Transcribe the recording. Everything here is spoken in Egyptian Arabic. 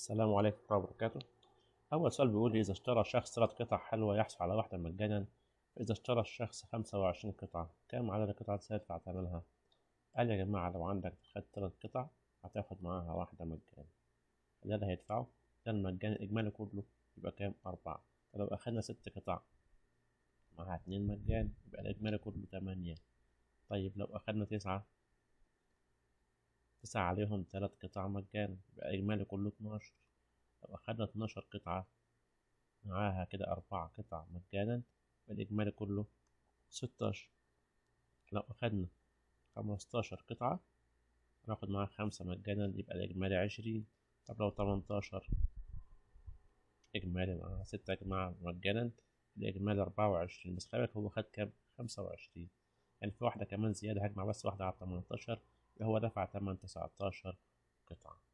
السلام عليكم ورحمة الله وبركاته أول سؤال بيقول لي إذا اشترى شخص ثلاث قطع حلوى يحصل على واحدة مجانا فإذا اشترى الشخص خمسة وعشرين قطعة كم عدد القطع اللي سيدفع ثمنها؟ قال يا جماعة لو عندك خدت ثلاث قطع هتاخد معاها واحدة مجانا ده اللي هيدفعه ده المجاني الإجمالي كله يبقى كام؟ أربعة فلو أخدنا ست قطع معاها اتنين مجان يبقى الإجمالي كله تمانية طيب لو أخدنا تسعة تسعة عليهم تلات قطع مجانا يبقى إجمالي كله اتناشر لو أخدنا اتناشر قطعة معاها كده أربعة قطع مجانا يبقى الإجمالي كله ستاشر لو أخدنا خمستاشر قطعة هناخد معاها خمسة مجانا يبقى الإجمالي عشرين طب لو تمنتاشر إجمالي معاها ستة جماعة مجانا الإجمالي أربعة وعشرين بس خلي بالك هو خد كام؟ خمسة وعشرين يعني في واحدة كمان زيادة هجمع بس واحدة على تمنتاشر هو دفع تمن تسعتاشر قطعة